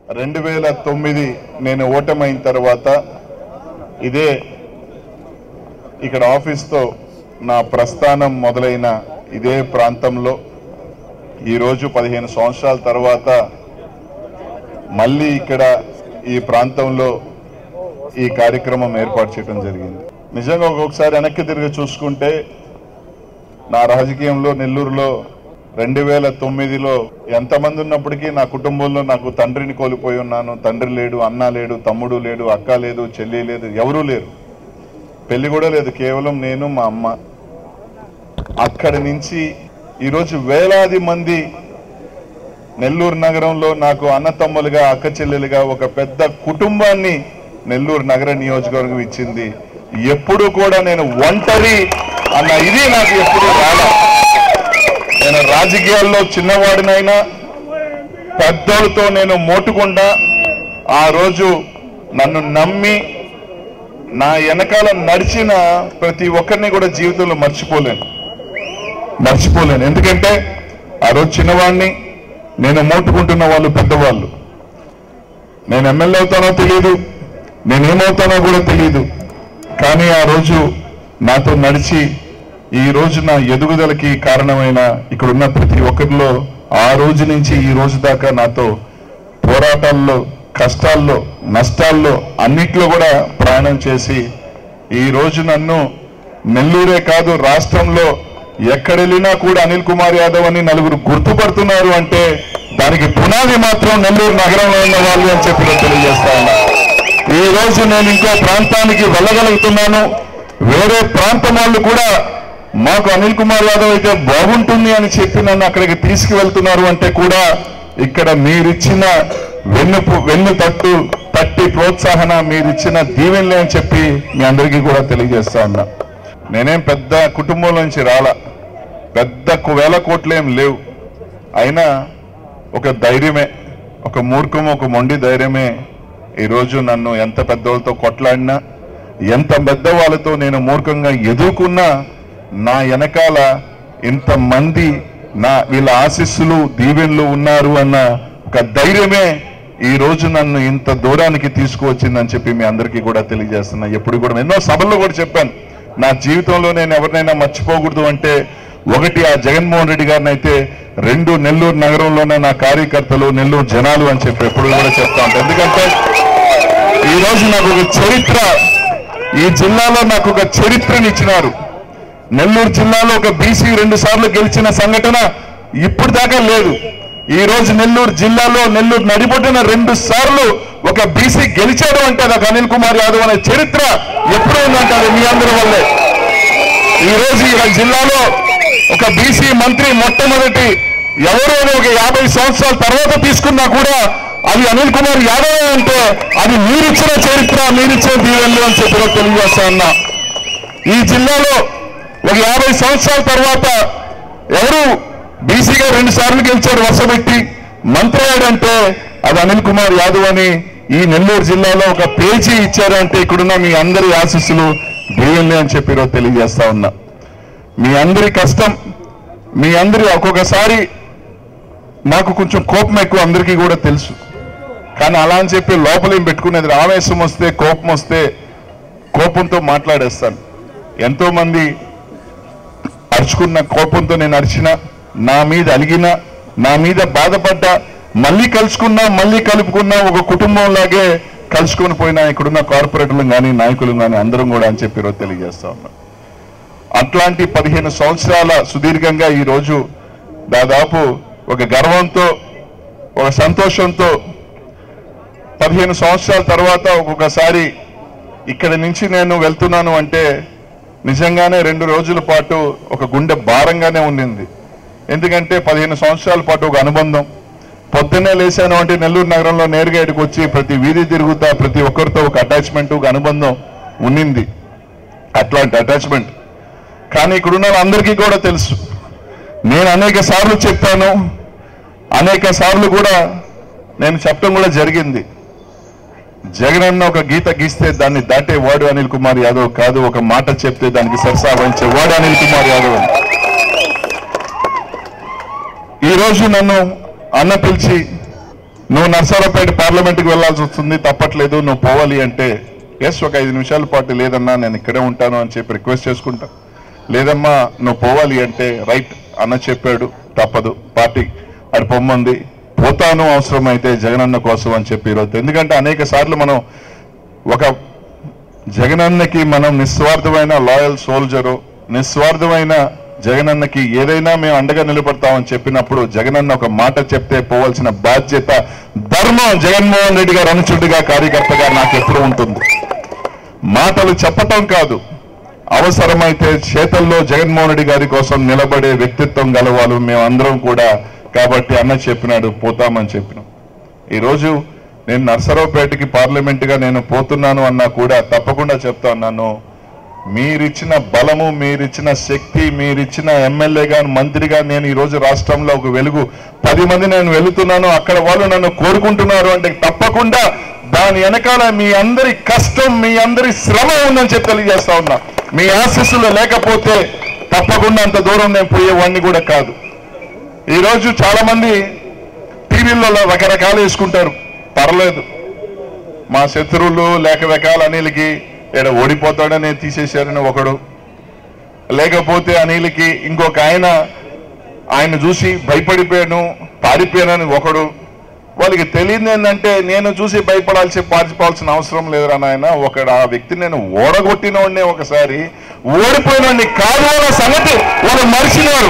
రెండు వేల తొమ్మిది నేను ఓటమైన తర్వాత ఇదే ఇక్కడ ఆఫీస్తో నా ప్రస్థానం మొదలైన ఇదే ప్రాంతంలో ఈరోజు పదిహేను సంవత్సరాల తర్వాత మళ్ళీ ఇక్కడ ఈ ప్రాంతంలో ఈ కార్యక్రమం ఏర్పాటు చేయడం జరిగింది నిజంగా ఒక్కొక్కసారి వెనక్కి తిరిగి చూసుకుంటే నా రాజకీయంలో నెల్లూరులో రెండు వేల తొమ్మిదిలో ఎంతమంది ఉన్నప్పటికీ నా కుటుంబంలో నాకు తండ్రిని కోల్పోయి ఉన్నాను తండ్రి లేడు అన్న లేడు తమ్ముడు లేడు అక్క లేదు చెల్లి లేదు ఎవరూ లేరు పెళ్లి కూడా లేదు కేవలం నేను మా అమ్మ అక్కడి నుంచి ఈరోజు వేలాది మంది నెల్లూరు నగరంలో నాకు అన్నతమ్ములుగా అక్క చెల్లెలుగా ఒక పెద్ద కుటుంబాన్ని నెల్లూరు నగర నియోజకవర్గం ఇచ్చింది ఎప్పుడు కూడా నేను ఒంటరి అన్న ఇది నాకు ఎప్పుడు రాలే నేను రాజకీయాల్లో చిన్నవాడినైనా పెద్దోళ్ళతో నేను మోటుకుండా ఆ రోజు నన్ను నమ్మి నా వెనకాల నడిచిన ప్రతి ఒక్కరిని కూడా జీవితంలో మర్చిపోలేను మర్చిపోలేను ఎందుకంటే ఆ రోజు చిన్నవాడిని నేను మోటుకుంటున్న వాళ్ళు పెద్దవాళ్ళు నేను ఎమ్మెల్యే అవుతానో తెలియదు నేనేమవుతానో కూడా తెలియదు కానీ ఆ రోజు నాతో నడిచి ఈ రోజు నా ఎదుగుదలకి కారణమైన ఇక్కడున్న ప్రతి ఒక్కరిలో ఆ రోజు నుంచి ఈ రోజు దాకా నాతో పోరాటాల్లో కష్టాల్లో నష్టాల్లో అన్నిట్లో కూడా ప్రయాణం చేసి ఈ రోజు నన్ను నెల్లూరే కాదు రాష్ట్రంలో ఎక్కడెళ్ళినా కూడా అనిల్ కుమార్ యాదవ్ అని నలుగురు గుర్తుపడుతున్నారు అంటే దానికి పునాది మాత్రం నెల్లూరు నగరంలో ఉన్న వాళ్ళు అని చెప్పి నేను తెలియజేస్తా ఉన్నా ఈ రోజు నేను ఇంకో ప్రాంతానికి వెళ్ళగలుగుతున్నాను వేరే ప్రాంతం వాళ్ళు కూడా మాకు అనిల్ కుమార్ యాదవ్ అయితే బాగుంటుంది అని చెప్పి నన్ను అక్కడికి తీసుకువెళ్తున్నారు అంటే కూడా ఇక్కడ మీరిచ్చిన వెన్ను వెన్ను తట్టు తట్టి ప్రోత్సాహన మీరిచ్చిన దీవెనలే అని చెప్పి మీ అందరికీ కూడా తెలియజేస్తా ఉన్నా నేనేం పెద్ద కుటుంబం నుంచి రాలా పెద్ద కు- వేల కోట్లేం లేవు అయినా ఒక ధైర్యమే ఒక మూర్ఖం ఒక మొండి ధైర్యమే ఈరోజు నన్ను ఎంత పెద్దవాళ్ళతో కొట్లాడినా ఎంత పెద్ద వాళ్ళతో నేను మూర్ఖంగా ఎదుర్కొన్నా నా వెనకాల ఇంతమంది నా వీళ్ళ ఆశీస్సులు దీవెనలు ఉన్నారు అన్న ఒక ధైర్యమే ఈ రోజు నన్ను ఇంత దూరానికి తీసుకువచ్చిందని చెప్పి మీ అందరికీ కూడా తెలియజేస్తున్నా ఎప్పుడు కూడా ఎన్నో సభల్లో కూడా చెప్పాను నా జీవితంలో నేను ఎవరినైనా మర్చిపోకూడదు అంటే ఒకటి ఆ జగన్మోహన్ రెడ్డి గారిని అయితే రెండు నెల్లూరు నగరంలోనే నా కార్యకర్తలు నెల్లూరు జనాలు అని చెప్పి ఎప్పుడు కూడా చెప్తా ఉంటాను ఎందుకంటే ఈ రోజు నాకు ఒక చరిత్ర ఈ జిల్లాలో నాకు ఒక చరిత్రని ఇచ్చినారు నెల్లూరు జిల్లాలో ఒక బీసీ రెండు సార్లు గెలిచిన సంఘటన ఇప్పుడు దాకా లేదు ఈ రోజు నెల్లూరు జిల్లాలో నెల్లూరు నడిబొడ్డున రెండు సార్లు ఒక బీసీ గెలిచాడు అంటే అది ఒక అనిల్ కుమార్ యాదవ్ అనే చరిత్ర ఎప్పుడు ఉందంటే అది మీ అందరి వల్లే ఈ రోజు ఈ జిల్లాలో ఒక బీసీ మంత్రి మొట్టమొదటి ఎవరో ఒక యాభై సంవత్సరాల తర్వాత తీసుకున్నా కూడా అది అనిల్ కుమార్ యాదవ్ అంటే అది మీరిచ్చిన చరిత్ర మీరిచ్చిన దీవెనలు అని చెప్పి కూడా తెలియజేస్తా ఉన్నా ఈ జిల్లాలో ఒక యాభై సంవత్సరాల తర్వాత ఎవరు బీసీగా రెండు సార్లు గెలిచారు వరుసపెట్టి మంత్రి అయ్యాడంటే అది అనిల్ కుమార్ యాదవ్ అని ఈ నెల్లూరు జిల్లాలో ఒక పేజీ ఇచ్చారు అంటే ఇక్కడున్న మీ అందరి ఆశీస్సులు దేవుళ్ళే అని చెప్పి ఈరోజు తెలియజేస్తా ఉన్నా మీ అందరి కష్టం మీ అందరి ఒక్కొక్కసారి నాకు కొంచెం కోపం ఎక్కువ అందరికీ కూడా తెలుసు కానీ అలా అని చెప్పి లోపలేం పెట్టుకునేది ఆవేశం వస్తే కోపం వస్తే కోపంతో మాట్లాడేస్తాను ఎంతో మంది అరుచుకున్న కోపంతో నేను అరిచిన నా మీద అలిగిన నా మీద బాధపడ్డా మళ్ళీ కలుసుకున్నా మళ్ళీ కలుపుకున్నా ఒక కుటుంబంలాగే కలుసుకొని పోయినా ఇక్కడున్న కార్పొరేటర్లు కానీ నాయకులు కానీ అందరం కూడా అని చెప్పి ఈరోజు తెలియజేస్తా ఉన్నా అట్లాంటి పదిహేను సంవత్సరాల సుదీర్ఘంగా ఈ రోజు దాదాపు ఒక గర్వంతో ఒక సంతోషంతో పదిహేను సంవత్సరాల తర్వాత ఒక్కొక్కసారి ఇక్కడి నుంచి నేను వెళ్తున్నాను అంటే నిజంగానే రెండు రోజుల పాటు ఒక గుండె భారంగానే ఉండింది ఎందుకంటే పదిహేను సంవత్సరాల పాటు ఒక అనుబంధం పొద్దున్నే లేచాను అంటే నెల్లూరు నగరంలో నేరుగా ఇక్కడికి వచ్చి ప్రతి వీధి తిరుగుతా ప్రతి ఒక్కరితో ఒక అటాచ్మెంట్ ఒక అనుబంధం ఉన్నింది అట్లాంటి అటాచ్మెంట్ కానీ ఇక్కడున్న వాళ్ళందరికీ కూడా తెలుసు నేను అనేక సార్లు చెప్పాను అనేక సార్లు కూడా నేను చెప్పడం కూడా జరిగింది జగన్ అన్న ఒక గీత గీస్తే దాన్ని దాటే వాడు అనిల్ కుమార్ యాదవ్ కాదు ఒక మాట చెప్తే దానికి సరసావించే వాడు అనిల్ కుమార్ యాదవ్ అని ఈ రోజు నన్ను అన్న పిలిచి నువ్వు నర్సరావుపేట పార్లమెంట్కి వెళ్ళాల్సి వస్తుంది తప్పట్లేదు నువ్వు పోవాలి అంటే ఎస్ ఒక ఐదు నిమిషాల పాటు లేదన్నా నేను ఇక్కడే ఉంటాను అని చెప్పి రిక్వెస్ట్ చేసుకుంటా లేదమ్మా నువ్వు పోవాలి అంటే రైట్ అన్న చెప్పాడు తప్పదు పార్టీ అటు పొమ్మంది పోతాను అవసరమైతే జగనన్న కోసం అని చెప్పి ఈరోజు ఎందుకంటే అనేక సార్లు మనం ఒక జగనన్నకి మనం నిస్వార్థమైన లాయల్ సోల్జరు నిస్వార్థమైన జగనన్నకి ఏదైనా మేము అండగా నిలబడతామని చెప్పినప్పుడు జగనన్న ఒక మాట చెప్తే పోవాల్సిన బాధ్యత ధర్మం జగన్మోహన్ రెడ్డి గారు అనుచుడిగా కార్యకర్తగా నాకు ఎప్పుడు ఉంటుంది మాటలు చెప్పటం కాదు అవసరమైతే చేతల్లో జగన్మోహన్ రెడ్డి గారి కోసం నిలబడే వ్యక్తిత్వం గలవాళ్ళు మేమందరం కూడా కాబట్టి అన్న చెప్పినాడు పోతామని చెప్పినాం ఈరోజు నేను నర్సరావుపేటకి పార్లమెంటుగా నేను పోతున్నాను అన్నా కూడా తప్పకుండా చెప్తా ఉన్నాను మీరిచ్చిన బలము మీరిచ్చిన శక్తి మీరిచ్చిన ఎమ్మెల్యేగా మంత్రిగా నేను ఈరోజు రాష్ట్రంలో ఒక వెలుగు పది మంది నేను వెళుతున్నాను అక్కడ వాళ్ళు నన్ను కోరుకుంటున్నారు అంటే తప్పకుండా దాని వెనకాల మీ అందరి కష్టం మీ అందరి శ్రమ ఉందని చెప్పి తెలియజేస్తా ఉన్నా మీ ఆశీస్సులు లేకపోతే తప్పకుండా అంత దూరం నేను పోయేవాడిని కూడా కాదు ఈరోజు చాలా మంది టీవీలలో రకరకాలు వేసుకుంటారు పర్లేదు మా శత్రువులు లేక రకాల అనిల్కి ఇక్కడ ఓడిపోతాడని తీసేశారని ఒకడు లేకపోతే అనిల్కి ఇంకొక ఆయన ఆయన చూసి భయపడిపోయాను పారిపోయానని ఒకడు వాళ్ళకి తెలియదు ఏంటంటే నేను చూసి భయపడాల్సి పారిపోవాల్సిన అవసరం లేదురా నాయన ఒకడు ఆ వ్యక్తి నేను ఓడగొట్టినోడినే ఒకసారి ఓడిపోయినోడిని కాదు అన్న సంగతి వాళ్ళు మర్చినారు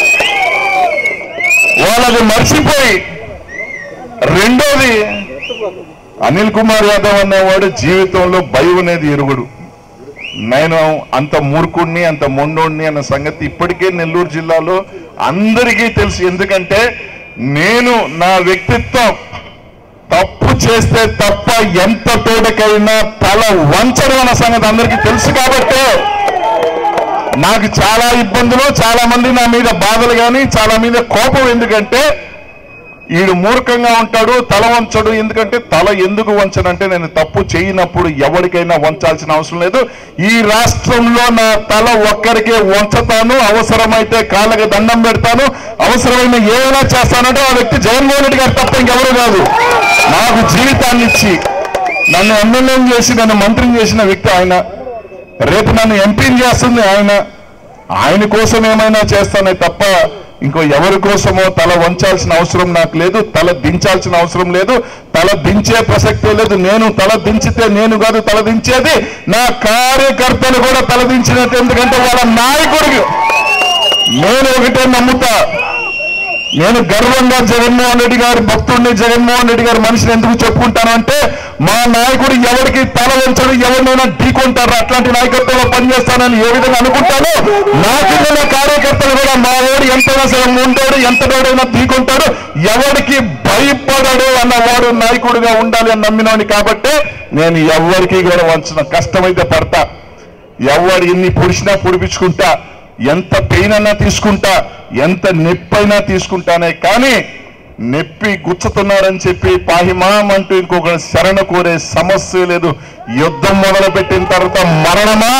వాళ్ళది మర్చిపోయి రెండోది అనిల్ కుమార్ యాదవ్ అనేవాడు జీవితంలో భయం అనేది ఎరుగుడు నేను అంత మూర్ఖుణ్ణి అంత మొండోణ్ణి అన్న సంగతి ఇప్పటికే నెల్లూరు జిల్లాలో అందరికీ తెలుసు ఎందుకంటే నేను నా వ్యక్తిత్వం తప్పు చేస్తే తప్ప ఎంత తోటకైనా తల వంచడం అన్న సంగతి అందరికీ తెలుసు కాబట్టి నాకు చాలా ఇబ్బందులు చాలా మంది నా మీద బాధలు కానీ చాలా మీద కోపం ఎందుకంటే ఈడు మూర్ఖంగా ఉంటాడు తల వంచడు ఎందుకంటే తల ఎందుకు వంచనంటే నేను తప్పు చేయనప్పుడు ఎవరికైనా వంచాల్సిన అవసరం లేదు ఈ రాష్ట్రంలో నా తల ఒక్కరికే వంచుతాను అవసరమైతే కాళ్ళకి దండం పెడతాను అవసరమైన ఏమైనా చేస్తానంటే ఆ వ్యక్తి జగన్మోహన్ రెడ్డి గారు తప్ప ఇంకెవరు కాదు నాకు జీవితాన్ని ఇచ్చి నన్ను ఎమ్మెల్యేని చేసి నన్ను మంత్రిని చేసిన వ్యక్తి ఆయన రేపు నన్ను ఎంపీని చేస్తుంది ఆయన ఆయన కోసం ఏమైనా చేస్తానే తప్ప ఇంకో ఎవరి కోసమో తల వంచాల్సిన అవసరం నాకు లేదు తల దించాల్సిన అవసరం లేదు తల దించే ప్రసక్తే లేదు నేను తల దించితే నేను కాదు తల దించేది నా కార్యకర్తలు కూడా తల దించినట్టు ఎందుకంటే వాళ్ళ నాయకుడికి నేను ఒకటే నమ్ముతా నేను గర్వంగా జగన్మోహన్ రెడ్డి గారి భక్తుడిని జగన్మోహన్ రెడ్డి గారి మనిషిని ఎందుకు చెప్పుకుంటాను అంటే మా నాయకుడు ఎవరికి తల వంచడు ఎవరినైనా ఢీకొంటారు అట్లాంటి నాయకత్వంలో పనిచేస్తానని ఏ విధంగా అనుకుంటానో నా కింద ఉన్న కార్యకర్తలు కూడా మా వాడు ఎంతైనా సరే ఉంటాడు ఎంత డోడైనా ఢీకొంటాడు ఎవరికి భయపడడు అన్నవాడు నాయకుడిగా ఉండాలి అని నమ్మినవాడిని కాబట్టి నేను ఎవరికి కూడా వంచిన కష్టమైతే పడతా ఎవడు ఎన్ని పొడిచినా పొడిపించుకుంటా ఎంత పెయిన్ అన్నా తీసుకుంటా ఎంత నొప్పైనా తీసుకుంటానే కానీ నొప్పి గుచ్చుతున్నారని చెప్పి పాహిమాం అంటూ ఇంకొక శరణ కోరే సమస్య లేదు యుద్ధం మొదలు పెట్టిన తర్వాత మరణమా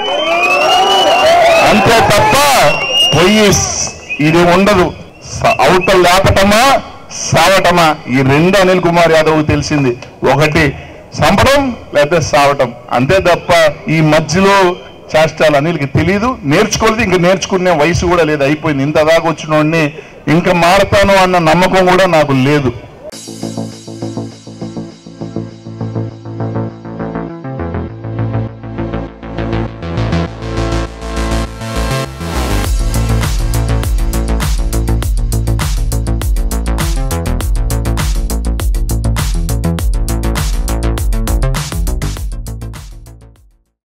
అంతే తప్ప పొయ్యి స్- ఇది ఉండదు స- అవతల లేపటమా సావటమా ఈ రెండు అనిల్ కుమార్ యాదవ్ తెలిసింది ఒకటి చంపడం లేదా సావటం అంతే తప్ప ఈ మధ్యలో చేష్టాలు అనిల్కి తెలియదు నేర్చుకోలేదు ఇంకా నేర్చుకునే వయసు కూడా లేదు అయిపోయింది ఇంత దాకా వచ్చిన ఇంకా మారతాను అన్న నమ్మకం కూడా నాకు లేదు